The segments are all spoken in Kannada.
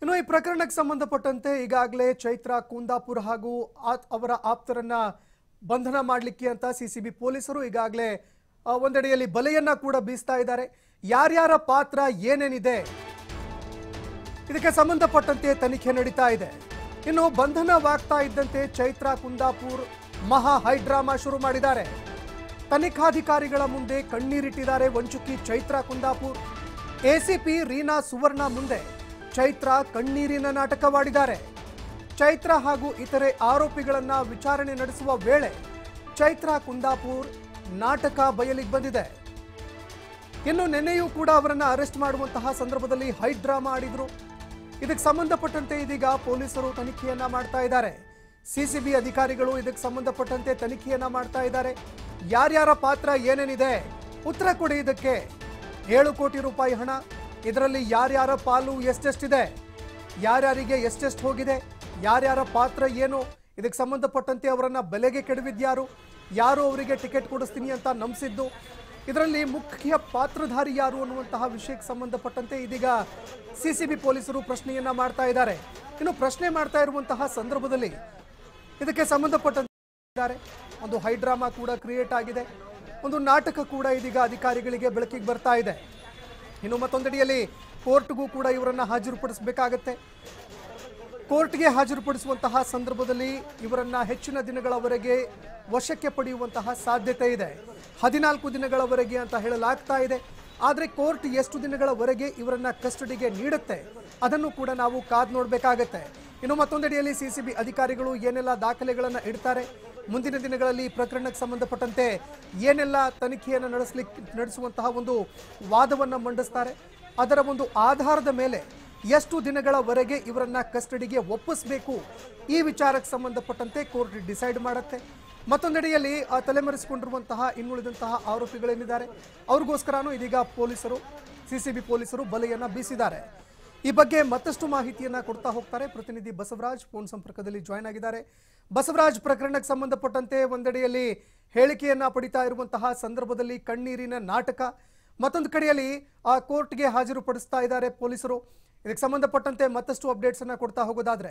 ಇನ್ನು ಈ ಪ್ರಕರಣಕ್ಕೆ ಸಂಬಂಧಪಟ್ಟಂತೆ ಈಗಾಗಲೇ ಚೈತ್ರ ಕುಂದಾಪುರ್ ಹಾಗೂ ಆತ್- ಅವರ ಆಪ್ತರನ್ನ ಬಂಧನ ಮಾಡಲಿಕ್ಕೆ ಅಂತ ಸಿಸಿಬಿ ಪೊಲೀಸರು ಈಗಾಗಲೇ ಆ, ಒಂದೆಡೆಯಲ್ಲಿ ಬಲೆಯನ್ನ ಕೂಡ ಬೀಸ್ತಾ ಇದ್ದಾರೆ ಯಾರ್ಯಾರ ಪಾತ್ರ ಏನೇನಿದೆ ಇದಕ್ಕೆ ಸಂಬಂಧಪಟ್ಟಂತೆ ತನಿಖೆ ನಡೀತಾ ಇದೆ ಇನ್ನು ಬಂಧನವಾಗ್ತಾ ಇದ್ದಂತೆ ಚೈತ್ರ ಕುಂದಾಪುರ್ ಮಹಾ ಹೈಡ್ರಾಮಾ ಶುರು ಮಾಡಿದ್ದಾರೆ ತನಿಖಾಧಿಕಾರಿಗಳ ಮುಂದೆ ಕಣ್ಣೀರಿಟ್ಟಿದ್ದಾರೆ ವಂಚುಕಿ ಚೈತ್ರ ಕುಂದಾಪುರ್ ಎಸಿಪಿ ರೀನಾ ಸುವರ್ಣ ಮುಂದೆ ಚೈತ್ರ ಕಣ್ಣೀರಿನ ನಾಟಕವಾಡಿದ್ದಾರೆ ಚೈತ್ರ ಹಾಗೂ ಇತರೆ ಆರೋಪಿಗಳನ್ನ ವಿಚಾರಣೆ ನಡೆಸುವ ವೇಳೆ ಚೈತ್ರ ಕುಂದಾಪುರ್ ನಾಟಕ ಬಯಲಿಗೆ ಬಂದಿದೆ ಇನ್ನು ನಿನ್ನೆಯೂ ಕೂಡ ಅವರನ್ನ ಅರೆಸ್ಟ್ ಮಾಡುವಂತಹ ಸಂದರ್ಭದಲ್ಲಿ ಹೈ ಡ್ರಾಮಾ ಆಡಿದ್ರು ಇದಕ್ಕೆ ಸಂಬಂಧಪಟ್ಟಂತೆ ಇದೀಗ ಪೊಲೀಸರು ತನಿಖೆಯನ್ನ ಮಾಡ್ತಾ ಇದ್ದಾರೆ ಸಿಸಿಬಿ ಅಧಿಕಾರಿಗಳು ಇದಕ್ಕೆ ಸಂಬಂಧಪಟ್ಟಂತೆ ತನಿಖೆಯನ್ನ ಮಾಡ್ತಾ ಇದ್ದಾರೆ ಯಾರ್ಯಾರ ಪಾತ್ರ ಏನೇನಿದೆ ಉತ್ತರ ಕೊಡಿ ಇದಕ್ಕೆ ಏಳು ಕೋಟಿ ರೂಪಾಯಿ ಹಣ ಇದರಲ್ಲಿ ಯಾರ್ಯಾರ ಪಾಲು ಎಷ್ಟೆಷ್ಟಿದೆ ಯಾರ್ಯಾರಿಗೆ ಎಷ್ಟೆಷ್ಟು ಹೋಗಿದೆ ಯಾರ್ಯಾರ ಪಾತ್ರ ಏನು ಇದಕ್ಕೆ ಸಂಬಂಧಪಟ್ಟಂತೆ ಅವರನ್ನ ಬೆಲೆಗೆ ಕೆಡವಿದ್ಯಾರು ಯಾರು ಅವರಿಗೆ ಟಿಕೆಟ್ ಕೊಡಿಸ್ತೀನಿ ಅಂತ ನಂಬಿಸಿದ್ದು ಇದರಲ್ಲಿ ಮುಖ್ಯ ಪಾತ್ರಧಾರಿ ಯಾರು ಅನ್ನುವಂತಹ ವಿಷಯಕ್ಕೆ ಸಂಬಂಧಪಟ್ಟಂತೆ ಇದೀಗ ಸಿಸಿಬಿ ಪೊಲೀಸರು ಪ್ರಶ್ನೆಯನ್ನ ಮಾಡ್ತಾ ಇದ್ದಾರೆ ಇನ್ನು ಪ್ರಶ್ನೆ ಮಾಡ್ತಾ ಇರುವಂತಹ ಸಂದರ್ಭದಲ್ಲಿ ಇದಕ್ಕೆ ಸಂಬಂಧಪಟ್ಟಂತೆ ಇದ್ದಾರೆ. ಒಂದು ಹೈಡ್ರಾಮಾ ಕೂಡ ಕ್ರಿಯೇಟ್ ಆಗಿದೆ ಒಂದು ನಾಟಕ ಕೂಡ ಇದೀಗ ಅಧಿಕಾರಿಗಳಿಗೆ ಬೆಳಕಿಗೆ ಬರ್ತಾ ಇದೆ ಇನ್ನು ಮತ್ತೊಂದೆಡೆಯಲ್ಲಿ ಕೋರ್ಟ್ಗೂ ಕೂಡ ಇವರನ್ನ ಹಾಜರುಪಡಿಸಬೇಕಾಗತ್ತೆ ಕೋರ್ಟ್ಗೆ ಹಾಜರುಪಡಿಸುವಂತಹ ಸಂದರ್ಭದಲ್ಲಿ ಇವರನ್ನ ಹೆಚ್ಚಿನ ದಿನಗಳವರೆಗೆ ವಶಕ್ಕೆ ಪಡೆಯುವಂತಹ ಸಾಧ್ಯತೆ ಇದೆ ಹದಿನಾಲ್ಕು ದಿನಗಳವರೆಗೆ ಅಂತ ಹೇಳಲಾಗ್ತಾ ಇದೆ ಆದರೆ ಕೋರ್ಟ್ ಎಷ್ಟು ದಿನಗಳವರೆಗೆ ಇವರನ್ನ ಕಸ್ಟಡಿಗೆ ನೀಡುತ್ತೆ ಅದನ್ನು ಕೂಡ ನಾವು ಕಾದ್ ನೋಡಬೇಕಾಗತ್ತೆ ಇನ್ನು ಮತ್ತೊಂದೆಡೆಯಲ್ಲಿ ಸಿಸಿಬಿ ಅಧಿಕಾರಿಗಳು ಏನೆಲ್ಲ ದಾಖಲೆಗಳನ್ನು ಇಡ್ತಾರೆ ಮುಂದಿನ ದಿನಗಳಲ್ಲಿ ಈ ಪ್ರಕರಣಕ್ಕೆ ಸಂಬಂಧಪಟ್ಟಂತೆ ಏನೆಲ್ಲ ತನಿಖೆಯನ್ನು ನಡೆಸಲಿಕ್ಕೆ ನಡೆಸುವಂತಹ ಒಂದು ವಾದವನ್ನು ಮಂಡಿಸ್ತಾರೆ ಅದರ ಒಂದು ಆಧಾರದ ಮೇಲೆ ಎಷ್ಟು ದಿನಗಳವರೆಗೆ ಇವರನ್ನ ಕಸ್ಟಡಿಗೆ ಒಪ್ಪಿಸಬೇಕು ಈ ವಿಚಾರಕ್ಕೆ ಸಂಬಂಧಪಟ್ಟಂತೆ ಕೋರ್ಟ್ ಡಿಸೈಡ್ ಮಾಡುತ್ತೆ ಮತ್ತೊಂದೆಡೆಯಲ್ಲಿ ಆ ತಲೆಮರೆಸಿಕೊಂಡಿರುವಂತಹ ಇನ್ನುಳಿದಂತಹ ಆರೋಪಿಗಳೇನಿದ್ದಾರೆ ಅವ್ರಿಗೋಸ್ಕರನೂ ಇದೀಗ ಪೊಲೀಸರು ಸಿಸಿಬಿ ಪೊಲೀಸರು ಬಲೆಯನ್ನ ಬೀಸಿದ್ದಾರೆ ಈ ಬಗ್ಗೆ ಮತ್ತಷ್ಟು ಮಾಹಿತಿಯನ್ನ ಕೊಡ್ತಾ ಹೋಗ್ತಾರೆ ಪ್ರತಿನಿಧಿ ಬಸವರಾಜ್ ಫೋನ್ ಸಂಪರ್ಕದಲ್ಲಿ ಜಾಯ್ನ್ ಆಗಿದ್ದಾರೆ ಬಸವರಾಜ್ ಪ್ರಕರಣಕ್ಕೆ ಸಂಬಂಧಪಟ್ಟಂತೆ ಒಂದೆಡೆಯಲ್ಲಿ ಹೇಳಿಕೆಯನ್ನ ಪಡಿತಾ ಇರುವಂತಹ ಸಂದರ್ಭದಲ್ಲಿ ಕಣ್ಣೀರಿನ ನಾಟಕ ಮತ್ತೊಂದು ಕಡೆಯಲ್ಲಿ ಆ ಕೋರ್ಟ್ಗೆ ಹಾಜರುಪಡಿಸ್ತಾ ಇದ್ದಾರೆ ಪೊಲೀಸರು ಇದಕ್ಕೆ ಸಂಬಂಧಪಟ್ಟಂತೆ ಮತ್ತಷ್ಟು ಅಪ್ಡೇಟ್ಸ್ ಅನ್ನ ಕೊಡ್ತಾ ಹೋಗೋದಾದ್ರೆ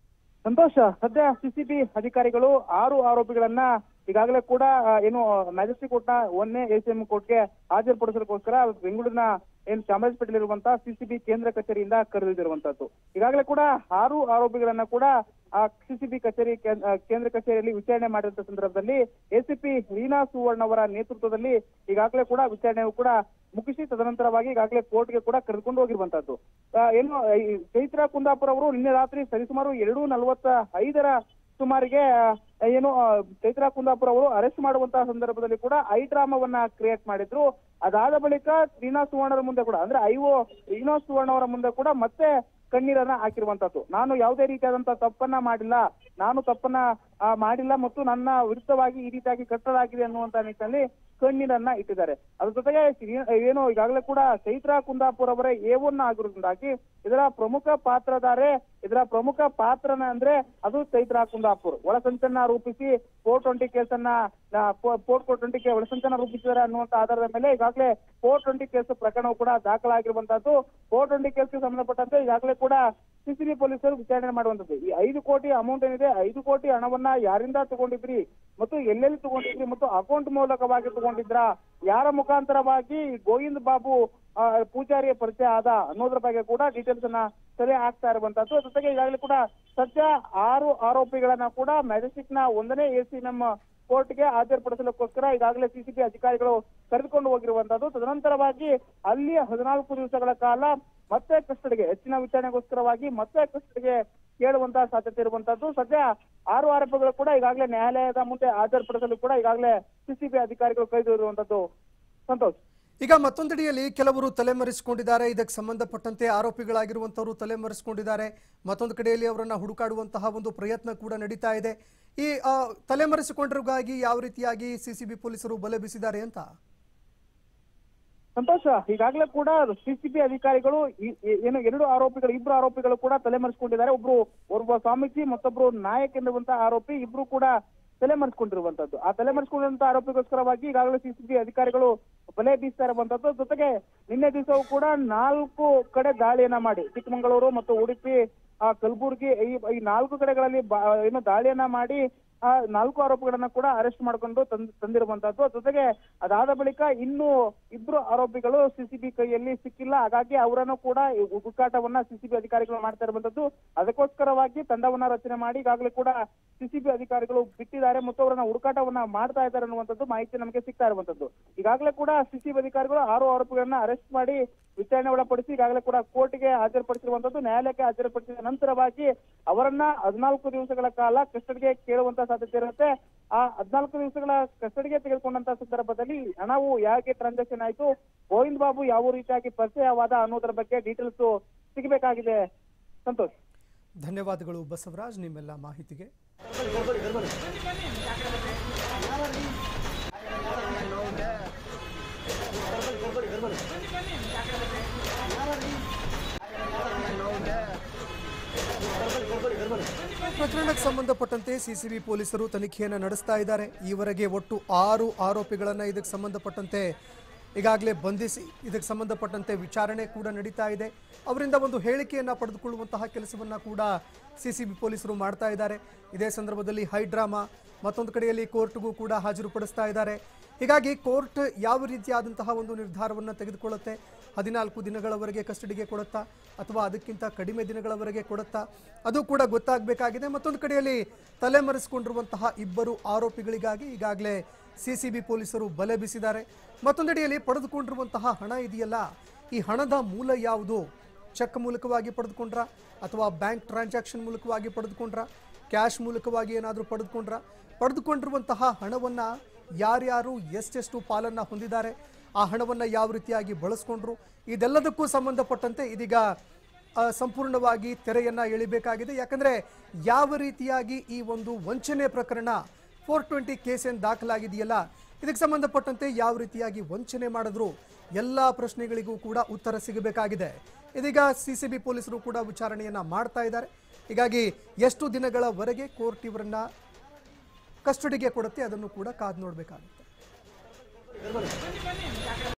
ಸಂತೋಷ ಸದ್ಯ ಸಿಸಿಬಿ ಅಧಿಕಾರಿಗಳು ಆರು ಆರೋಪಿಗಳನ್ನ ಈಗಾಗಲೇ ಕೂಡ ಆ, ಏನು ಮ್ಯಾಜಿಸ್ಟ್ರೇಟ್ ಕೋರ್ಟ್ ನ ಒಂದನೇ ಎಸಿಎಂ ಕೋರ್ಟ್ಗೆ ಹಾಜರುಪಡಿಸಲಿಕ್ಕೋಸ್ಕರ ಬೆಂಗಳೂರಿನ ಏನು ಚಾಮರಾಜಪೇಟೆಯಲ್ಲಿರುವಂತಹ ಸಿಸಿಬಿ ಕೇಂದ್ರ ಕಚೇರಿಯಿಂದ ಕರೆದಿರುವಂತದ್ದು ಈಗಾಗಲೇ ಕೂಡ ಆರು ಆರೋಪಿಗಳನ್ನ ಕೂಡ ಆ ಸಿಸಿಬಿ ಕಚೇರಿ ಕೇಂದ್ರ ಆ, ಕೇಂದ್ರ ಕಚೇರಿಯಲ್ಲಿ ವಿಚಾರಣೆ ಮಾಡಿದಂತ ಸಂದರ್ಭದಲ್ಲಿ ಎಸಿಪಿ ರೀನಾ ಸುವರ್ಣ ಅವರ ನೇತೃತ್ವದಲ್ಲಿ ಈಗಾಗಲೇ ಕೂಡ ವಿಚಾರಣೆಯು ಕೂಡ ಮುಗಿಸಿ ತದನಂತರವಾಗಿ ಈಗಾಗಲೇ ಕೋರ್ಟ್ಗೆ ಕೂಡ ಕರೆದುಕೊಂಡು ಹೋಗಿರುವಂತದ್ದು ಆ, ಏನು ಈ ಚೈತ್ರ ಕುಂದಾಪುರ ಅವರು ನಿನ್ನೆ ರಾತ್ರಿ ಸರಿಸುಮಾರು ಎರಡು ನಲವತ್ತ ಐದರ ಸುಮಾರಿಗೆ ಆ, ಏನು ಆ, ಚೈತ್ರ ಕುಂದಾಪುರ ಅವರು ಅರೆಸ್ಟ್ ಮಾಡುವಂತಹ ಸಂದರ್ಭದಲ್ಲಿ ಕೂಡ ಐ ಡ್ರಾಮಾವನ್ನ ಕ್ರಿಯೇಟ್ ಮಾಡಿದ್ರು ಅದಾದ ಬಳಿಕ ರೀನಾ ಸುವರ್ಣರ ಮುಂದೆ ಕೂಡ ಅಂದ್ರೆ ಐಒ ರೀನಾ ಸುವರ್ಣ ಅವರ ಮುಂದೆ ಕೂಡ ಮತ್ತೆ ಕಣ್ಣೀರನ್ನ ಹಾಕಿರುವಂತದ್ದು ನಾನು ಯಾವುದೇ ರೀತಿಯಾದಂತಹ ತಪ್ಪನ್ನ ಮಾಡಿಲ್ಲ ನಾನು ತಪ್ಪನ್ನ ಆ, ಮಾಡಿಲ್ಲ ಮತ್ತು ನನ್ನ ವಿರುದ್ಧವಾಗಿ ಈ ರೀತಿಯಾಗಿ ಕಟ್ಟಲಾಗಿದೆ ಅನ್ನುವಂತ ನಿಟ್ಟಿನಲ್ಲಿ ಕಣ್ಣೀರನ್ನ ಇಟ್ಟಿದ್ದಾರೆ ಅದ್ರ ಜೊತೆಗೆ ಶ್ರೀ- ಏನು ಈಗಾಗಲೇ ಕೂಡ ಚೈತ್ರ ಕುಂದಾಪುರ ಅವರೇ ಎ ಒನ್ ಆಗಿರೋದ್ರಿಂದಾಗಿ ಇದರ ಪ್ರಮುಖ ಪಾತ್ರಧಾರೆ ಇದರ ಪ್ರಮುಖ ಪಾತ್ರನ ಅಂದ್ರೆ ಅದು ಚೈತ್ರ ಕುಂದಾಪುರ್ ಒಳಸಂಚನ ರೂಪಿಸಿ ಫೋರ್ ಟ್ವೆಂಟಿ ಕೇಸನ್ನ ಫೋರ್ ಫೋರ್ ಟ್ವೆಂಟಿ ಒಳಸಂಚನ ರೂಪಿಸಿದ್ದಾರೆ ಅನ್ನುವಂತ ಆಧಾರದ ಮೇಲೆ ಈಗಾಗಲೇ ಫೋರ್ ಟ್ವೆಂಟಿ ಕೇಸ್ ಪ್ರಕರಣವು ಕೂಡ ದಾಖಲಾಗಿರುವಂತದ್ದು ಫೋರ್ ಟ್ವೆಂಟಿ ಕೇಸ್ಗೆ ಸಂಬಂಧಪಟ್ಟಂತೆ ಈಗಾಗಲೇ ಕೂಡ ಸಿಸಿಬಿ ಪೊಲೀಸರು ವಿಚಾರಣೆ ಮಾಡುವಂತದ್ದು ಈ ಐದು ಕೋಟಿ ಅಮೌಂಟ್ ಏನಿದೆ ಐದು ಕೋಟಿ ಹಣವನ್ನ ಯಾರಿಂದ ತಗೊಂಡಿದ್ರಿ ಮತ್ತು ಎಲ್ಲೆಲ್ಲಿ ತಗೊಂಡಿದ್ರಿ ಮತ್ತು ಅಕೌಂಟ್ ಮೂಲಕವಾಗಿ ತಗೊಂಡಿದ್ರಾ ಯಾರ ಮುಖಾಂತರವಾಗಿ ಗೋವಿಂದ್ ಬಾಬು ಆ, ಪೂಜಾರಿಯ ಪರಿಚಯ ಆದ ಅನ್ನೋದ್ರ ಬಗ್ಗೆ ಕೂಡ ಡೀಟೇಲ್ಸ್ ಅನ್ನ ಸೆರೆ ಆಗ್ತಾ ಇರುವಂತದ್ದು ಜೊತೆಗೆ ಈಗಾಗಲೇ ಕೂಡ ಸದ್ಯ ಆರು ಆರೋಪಿಗಳನ್ನ ಕೂಡ ಮ್ಯಾಜಿಸ್ಟ್ರೇಟ್ ನ ಒಂದನೇ ಎಸಿ ನಮ್ಮ ಕೋರ್ಟ್ಗೆ ಹಾಜರುಪಡಿಸಲಿಕ್ಕೋಸ್ಕರ ಈಗಾಗಲೇ ಸಿಸಿಬಿ ಅಧಿಕಾರಿಗಳು ಕರೆದುಕೊಂಡು ಹೋಗಿರುವಂತದ್ದು ತದನಂತರವಾಗಿ ಅಲ್ಲಿ ಹದಿನಾಲ್ಕು ದಿವಸಗಳ ಕಾಲ ಮತ್ತೆ ಕಸ್ಟಡಿಗೆ ಹೆಚ್ಚಿನ ವಿಚಾರಣೆಗೋಸ್ಕರವಾಗಿ ಮತ್ತೆ ಕಸ್ಟಡಿಗೆ ಕೇಳುವಂತಹ ಸಾಧ್ಯತೆ ಇರುವಂತದ್ದು ಸದ್ಯ ಆರು ಆರೋಪಿಗಳು ಕೂಡ ಈಗಾಗಲೇ ನ್ಯಾಯಾಲಯದ ಮುಂದೆ ಹಾಜರುಪಡಿಸಲು ಕೂಡ ಈಗಾಗಲೇ ಸಿಸಿಬಿ ಅಧಿಕಾರಿಗಳು ಕೈಗೊಂಡಿರುವಂತದ್ದು ಸಂತೋಷ್ ಈಗ ಮತ್ತೊಂದೆಡೆಯಲ್ಲಿ ಕೆಲವರು ತಲೆಮರೆಸಿಕೊಂಡಿದ್ದಾರೆ ಇದಕ್ಕೆ ಸಂಬಂಧಪಟ್ಟಂತೆ ಆರೋಪಿಗಳಾಗಿರುವಂತವರು ತಲೆಮರೆಸಿಕೊಂಡಿದ್ದಾರೆ ಮತ್ತೊಂದು ಕಡೆಯಲ್ಲಿ ಅವರನ್ನ ಹುಡುಕಾಡುವಂತಹ ಒಂದು ಪ್ರಯತ್ನ ಕೂಡ ನಡೀತಾ ಇದೆ ಈ ಆ, ತಲೆಮರೆಸಿಕೊಂಡಿರೋಗಾಗಿ ಯಾವ ರೀತಿಯಾಗಿ ಸಿಸಿಬಿ ಪೊಲೀಸರು ಬಲೆ ಬೀಸಿದ್ದಾರೆ ಅಂತ ಸಂತೋಷ ಈಗಾಗಲೇ ಕೂಡ ಸಿಸಿಬಿ ಅಧಿಕಾರಿಗಳು ಈ- ಈ- ಏನು ಎರಡು ಆರೋಪಿಗಳು ಇಬ್ರು ಆರೋಪಿಗಳು ಕೂಡ ತಲೆಮರೆಸಿಕೊಂಡಿದ್ದಾರೆ ಒಬ್ರು ಒಬ್ಬ ಸ್ವಾಮೀಜಿ ಮತ್ತೊಬ್ರು ನಾಯಕ್ ಎನ್ನುವಂತ ಆರೋಪಿ ಇಬ್ರು ಕೂಡ ತಲೆಮರೆಸಿಕೊಂಡಿರುವಂತದ್ದು ಆ ತಲೆಮರೆಸಿಕೊಂಡಂತ ಆರೋಪಿಗೋಸ್ಕರವಾಗಿ ಈಗಾಗಲೇ ಸಿಸಿಬಿ ಅಧಿಕಾರಿಗಳು ಬಲೆ ಬೀಸ್ತಾ ಇರುವಂತದ್ದು ಜೊತೆಗೆ ನಿನ್ನೆ ದಿವಸವೂ ಕೂಡ ನಾಲ್ಕು ಕಡೆ ದಾಳಿಯನ್ನ ಮಾಡಿ ಚಿಕ್ಕಮಗಳೂರು ಮತ್ತು ಉಡುಪಿ ಆ ಕಲಬುರಗಿ ಈ ಈ ನಾಲ್ಕು ಕಡೆಗಳಲ್ಲಿ ಬಾ- ಏನು ದಾಳಿಯನ್ನ ಮಾಡಿ ಆ ನಾಲ್ಕು ಆರೋಪಿಗಳನ್ನ ಕೂಡ ಅರೆಸ್ಟ್ ಮಾಡ್ಕೊಂಡು ತಂದ್ ತಂದಿರುವಂತದ್ದು ಜೊತೆಗೆ ಅದಾದ ಬಳಿಕ ಇನ್ನು ಇಬ್ರು ಆರೋಪಿಗಳು ಸಿಸಿಬಿ ಕೈಯಲ್ಲಿ ಸಿಕ್ಕಿಲ್ಲ ಹಾಗಾಗಿ ಅವರನ್ನು ಕೂಡ ಈ ಹುಡುಕಾಟವನ್ನ ಸಿಸಿಬಿ ಅಧಿಕಾರಿಗಳು ಮಾಡ್ತಾ ಇರುವಂತದ್ದು ಅದಕ್ಕೋಸ್ಕರವಾಗಿ ತಂಡವನ್ನ ರಚನೆ ಮಾಡಿ ಈಗಾಗಲೇ ಕೂಡ ಸಿಸಿಬಿ ಅಧಿಕಾರಿಗಳು ಬಿಟ್ಟಿದ್ದಾರೆ ಮತ್ತು ಅವರನ್ನ ಹುಡುಕಾಟವನ್ನ ಮಾಡ್ತಾ ಇದ್ದಾರೆ ಅನ್ನುವಂಥದ್ದು ಮಾಹಿತಿ ನಮಗೆ ಸಿಗ್ತಾ ಇರುವಂತದ್ದು ಈಗಾಗಲೇ ಕೂಡ ಸಿಸಿಬಿ ಅಧಿಕಾರಿಗಳು ಆರು ಆರೋಪಿಗಳನ್ನ ಅರೆಸ್ಟ್ ಮಾಡಿ ವಿಚಾರಣೆ ಒಳಪಡಿಸಿ ಈಗಾಗಲೇ ಕೂಡ ಕೋರ್ಟ್ಗೆ ಹಾಜರುಪಡಿಸಿರುವಂತದ್ದು ನ್ಯಾಯಾಲಯಕ್ಕೆ ಹಾಜರುಪಡಿಸಿದ ನಂತರವಾಗಿ ಅವರನ್ನ ಹದಿನಾಲ್ಕು ದಿವಸಗಳ ಕಾಲ ಕಸ್ಟಡಿಗೆ ಕೇಳುವಂತ ಸಾಧ್ಯತೆ ಇರುತ್ತೆ ಆ ಹದಿನಾಲ್ಕು ದಿವಸಗಳ ಕಸ್ಟಡಿಗೆ ತೆಗೆದುಕೊಂಡಂತ ಸಂದರ್ಭದಲ್ಲಿ ಹಣವು ಯಾಕೆ ಟ್ರಾನ್ಸಾಕ್ಷನ್ ಆಯ್ತು ಗೋವಿಂದ್ ಬಾಬು ಯಾವ ರೀತಿಯಾಗಿ ಪರಿಚಯವಾದ ಅನ್ನೋದರ ಬಗ್ಗೆ ಡೀಟೇಲ್ಸ್ ಸಿಗಬೇಕಾಗಿದೆ ಸಂತೋಷ್ ಧನ್ಯವಾದಗಳು ಬಸವರಾಜ್ ನಿಮ್ಮೆಲ್ಲ ಮಾಹಿತಿಗೆ ಪ್ರಕರಣಕ್ಕೆ ಸಂಬಂಧಪಟ್ಟಂತೆ ಸಿಸಿಬಿ ಪೊಲೀಸರು ತನಿಖೆಯನ್ನು ನಡೆಸ್ತಾ ಇದ್ದಾರೆ ಈವರೆಗೆ ಒಟ್ಟು ಆರು ಆರೋಪಿಗಳನ್ನು ಇದಕ್ಕೆ ಸಂಬಂಧಪಟ್ಟಂತೆ ಈಗಾಗಲೇ ಬಂಧಿಸಿ ಇದಕ್ಕೆ ಸಂಬಂಧಪಟ್ಟಂತೆ ವಿಚಾರಣೆ ಕೂಡ ನಡೀತಾ ಇದೆ ಅವರಿಂದ ಒಂದು ಹೇಳಿಕೆಯನ್ನು ಪಡೆದುಕೊಳ್ಳುವಂತಹ ಕೆಲಸವನ್ನು ಕೂಡ ಸಿಸಿಬಿ ಪೊಲೀಸರು ಮಾಡ್ತಾ ಇದ್ದಾರೆ ಇದೇ ಸಂದರ್ಭದಲ್ಲಿ ಹೈಡ್ರಾಮಾ ಮತ್ತೊಂದು ಕಡೆಯಲ್ಲಿ ಕೋರ್ಟ್ಗೂ ಕೂಡ ಹಾಜರುಪಡಿಸ್ತಾ ಇದ್ದಾರೆ ಹೀಗಾಗಿ ಕೋರ್ಟ್ ಯಾವ ರೀತಿಯಾದಂತಹ ಒಂದು ನಿರ್ಧಾರವನ್ನು ತೆಗೆದುಕೊಳ್ಳುತ್ತೆ ಹದಿನಾಲ್ಕು ದಿನಗಳವರೆಗೆ ಕಸ್ಟಡಿಗೆ ಕೊಡುತ್ತಾ ಅಥವಾ ಅದಕ್ಕಿಂತ ಕಡಿಮೆ ದಿನಗಳವರೆಗೆ ಕೊಡುತ್ತಾ ಅದು ಕೂಡ ಗೊತ್ತಾಗಬೇಕಾಗಿದೆ ಮತ್ತೊಂದು ಕಡೆಯಲ್ಲಿ ತಲೆಮರೆಸಿಕೊಂಡಿರುವಂತಹ ಇಬ್ಬರು ಆರೋಪಿಗಳಿಗಾಗಿ ಈಗಾಗಲೇ ಸಿಸಿಬಿ ಪೊಲೀಸರು ಬಲೆ ಬೀಸಿದ್ದಾರೆ ಮತ್ತೊಂದೆಡೆಯಲ್ಲಿ ಪಡೆದುಕೊಂಡಿರುವಂತಹ ಹಣ ಇದೆಯಲ್ಲ ಈ ಹಣದ ಮೂಲ ಯಾವುದು ಚೆಕ್ ಮೂಲಕವಾಗಿ ಪಡೆದುಕೊಂಡ್ರ ಅಥವಾ ಬ್ಯಾಂಕ್ ಟ್ರಾನ್ಸಾಕ್ಷನ್ ಮೂಲಕವಾಗಿ ಪಡೆದುಕೊಂಡ್ರ ಕ್ಯಾಶ್ ಮೂಲಕವಾಗಿ ಏನಾದರೂ ಪಡೆದುಕೊಂಡ್ರ ಪಡೆದುಕೊಂಡಿರುವಂತಹ ಹಣವನ್ನು ಯಾರ್ಯಾರು ಎಷ್ಟೆಷ್ಟು ಪಾಲನ್ನು ಹೊಂದಿದ್ದಾರೆ ಆ ಹಣವನ್ನು ಯಾವ ರೀತಿಯಾಗಿ ಬಳಸ್ಕೊಂಡ್ರು ಇದೆಲ್ಲದಕ್ಕೂ ಸಂಬಂಧಪಟ್ಟಂತೆ ಇದೀಗ ಆ, ಸಂಪೂರ್ಣವಾಗಿ ತೆರೆಯನ್ನ ಎಳಿಬೇಕಾಗಿದೆ ಯಾಕಂದ್ರೆ ಯಾವ ರೀತಿಯಾಗಿ ಈ ಒಂದು ವಂಚನೆ ಪ್ರಕರಣ ಫೋರ್ ಟ್ವೆಂಟಿ ಕೇಸ್ ಏನು ದಾಖಲಾಗಿದೆಯಲ್ಲ ಇದಕ್ಕೆ ಸಂಬಂಧಪಟ್ಟಂತೆ ಯಾವ ರೀತಿಯಾಗಿ ವಂಚನೆ ಮಾಡಿದ್ರು ಎಲ್ಲ ಪ್ರಶ್ನೆಗಳಿಗೂ ಕೂಡ ಉತ್ತರ ಸಿಗಬೇಕಾಗಿದೆ ಇದೀಗ ಸಿ ಸಿ ಬಿ ಪೊಲೀಸರು ಕೂಡ ವಿಚಾರಣೆಯನ್ನ ಮಾಡ್ತಾ ಇದ್ದಾರೆ ಹೀಗಾಗಿ ಎಷ್ಟು ದಿನಗಳವರೆಗೆ ಕೋರ್ಟ್ ಇವರನ್ನ ಕಸ್ಟಡಿಗೆ ಕೊಡುತ್ತೆ ಅದನ್ನು ಕೂಡ ಕಾದು ನೋಡಬೇಕಾಗುತ್ತೆ